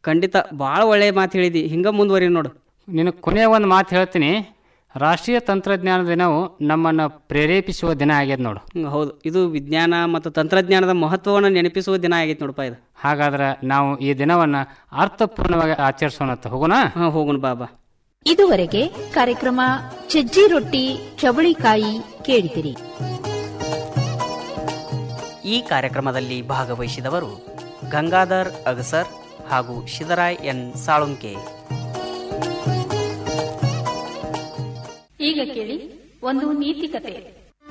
ಖಂಡಿತ ಭಾಳ ಒಳ್ಳೆಯ ಮಾತು ಹೇಳಿದಿ ಹಿಂಗೆ ಮುಂದುವರಿ ನೋಡು ನಿನ್ನ ಕೊನೆಯ ಒಂದು ಮಾತು ಹೇಳ್ತೀನಿ ರಾಷ್ಟ್ರೀಯ ತಂತ್ರಜ್ಞಾನ ದಿನವು ನಮ್ಮನ್ನು ಪ್ರೇರೇಪಿಸುವ ದಿನ ಆಗ್ಯದ ನೋಡು ಹ್ಮ್, ಹೌದು ಇದು ವಿಜ್ಞಾನ ಮತ್ತು ತಂತ್ರಜ್ಞಾನದ ಮಹತ್ವವನ್ನು ನೆನಪಿಸುವ ದಿನ ಆಗೈತೆ ನೋಡಪ್ಪ ಇದು ಹಾಗಾದ್ರೆ ನಾವು ಈ ದಿನವನ್ನು ಅರ್ಥಪೂರ್ಣವಾಗಿ ಆಚರಿಸೋಣತ್ತ ಹೋಗೋಣ ಹಾಂ ಹೋಗೋಣ ಬಾಬಾ ಇದುವರೆಗೆ ಕಾರ್ಯಕ್ರಮ ಸಜ್ಜಿ ರೊಟ್ಟಿ ಚವಳಿಕಾಯಿ ಕೇಳಿದಿರಿ ಈ ಕಾರ್ಯಕ್ರಮದಲ್ಲಿ ಭಾಗವಹಿಸಿದವರು ಗಂಗಾಧರ್ ಅಗಸರ್ ಹಾಗೂ ಶಿದರಾಯ್ ಎನ್ ಸಾಳುಂಕೆ ಈಗ ಕೇಳಿ ಒಂದು ನೀತಿ ಕತೆ